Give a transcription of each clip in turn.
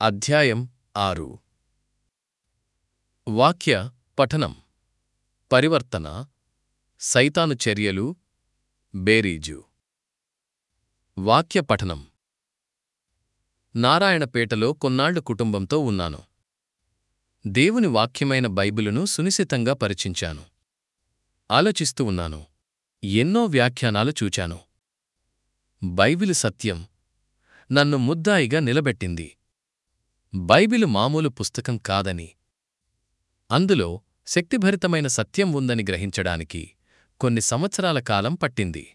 అధ్యాయం ఆరు వాక్య పఠనం పరివర్తన సైతాను చర్యలు బేరీజు వాక్య పఠనం నారాయణపేటలో కొన్నాళ్లు కుటుంబంతో ఉన్నాను దేవుని వాక్యమైన బైబిలును సునిశితంగా పరిచించాను ఆలోచిస్తూ ఉన్నాను ఎన్నో వ్యాఖ్యానాలు చూచాను బైబిలు సత్యం నన్ను ముద్దాయిగా నిలబెట్టింది బైబిలు మామూలు పుస్తకం కాదని అందులో శక్తిభరితమైన సత్యం ఉందని గ్రహించడానికి కొన్ని సంవత్సరాల కాలం పట్టింది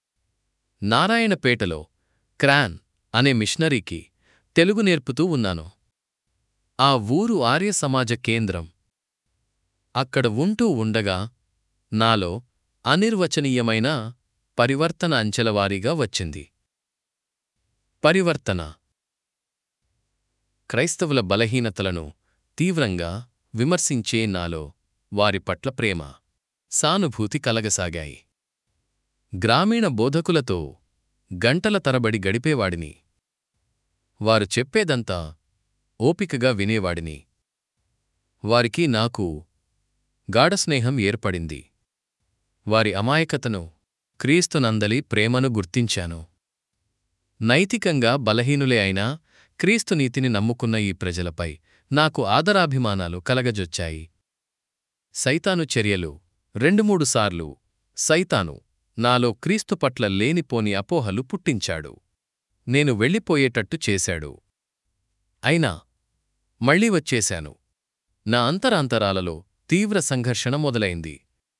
నారాయణపేటలో క్రాన్ అనే మిషనరీకి తెలుగు నేర్పుతూ ఉన్నాను ఆ ఊరు ఆర్య సమాజ కేంద్రం అక్కడ ఉంటూ ఉండగా నాలో అనిర్వచనీయమైన పరివర్తన అంచెలవారీగా వచ్చింది పరివర్తన క్రైస్తవుల బలహీనతలను తీవ్రంగా విమర్శించే నాలో వారి పట్ల ప్రేమ సానుభూతి కలగసాగాయి గ్రామీణ బోధకులతో గంటల తరబడి గడిపేవాడిని వారు చెప్పేదంతా ఓపికగా వినేవాడిని వారికి నాకు గాఢస్నేహం ఏర్పడింది వారి అమాయకతను క్రీస్తునందలి ప్రేమను గుర్తించాను నైతికంగా బలహీనులే అయినా క్రీస్తు నీతిని నమ్ముకున్న ఈ ప్రజలపై నాకు ఆదరాభిమానాలు కలగజొచ్చాయి సైతాను చర్యలు రెండు మూడు సార్లు సైతాను నాలో క్రీస్తు పట్ల లేనిపోని అపోహలు పుట్టించాడు నేను వెళ్ళిపోయేటట్టు చేశాడు అయినా మళ్ళీ వచ్చేశాను నా అంతరాంతరాలలో తీవ్ర సంఘర్షణ మొదలైంది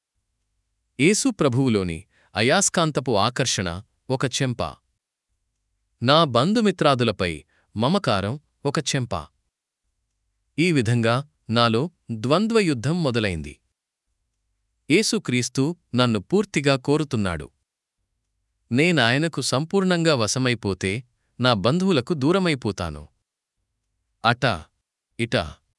యేసు ప్రభువులోని అయాస్కాంతపు ఆకర్షణ ఒక చెంప నా బంధుమిత్రాదులపై మమకారం ఒక చెంప ఈ విధంగా నాలో ద్వంద్వయుద్ధం మొదలైంది యేసుక్రీస్తు నన్ను పూర్తిగా కోరుతున్నాడు నేనాయనకు సంపూర్ణంగా వశమైపోతే నా బంధువులకు దూరమైపోతాను అట ఇట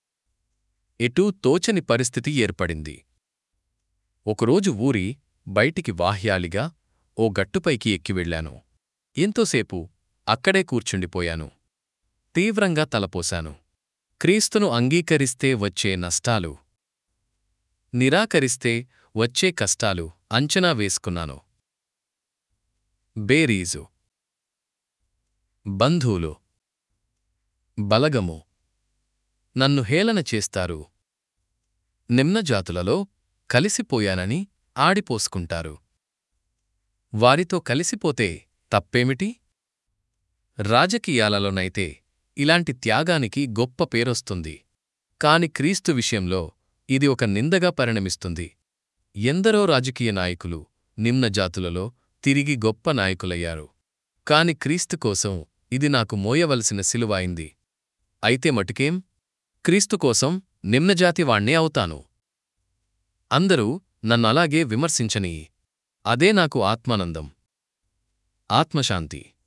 ఎటూ తోచని పరిస్థితి ఏర్పడింది ఒకరోజు ఊరి బయటికి వాహ్యాలిగా ఓ గట్టుపైకి ఎక్కి వెళ్ళాను ఎంతోసేపు అక్కడే కూర్చుండిపోయాను తీవ్రంగా తలపోశాను క్రీస్తును అంగీకరిస్తే వచ్చే నష్టాలు నిరాకరిస్తే వచ్చే కష్టాలు అంచనా వేసుకున్నాను బేరీజు బంధువులు బలగము నన్ను హేళన చేస్తారు నిమ్నజాతులలో కలిసిపోయానని ఆడిపోసుకుంటారు వారితో కలిసిపోతే తప్పేమిటి రాజకీయాలలోనైతే ఇలాంటి త్యాగానికి గొప్ప పేరొస్తుంది కాని క్రీస్తు విషయంలో ఇది ఒక నిందగా పరిణమిస్తుంది ఎందరో రాజకీయ నాయకులు నిమ్నజాతులలో తిరిగి గొప్ప నాయకులయ్యారు కాని క్రీస్తు కోసం ఇది నాకు మోయవలసిన సిలువాయింది అయితే మటుకేం క్రీస్తు కోసం నిమ్నజాతి వాణ్ణే అవుతాను అందరూ నన్నలాగే విమర్శించని అదే నాకు ఆత్మానందం ఆత్మశాంతి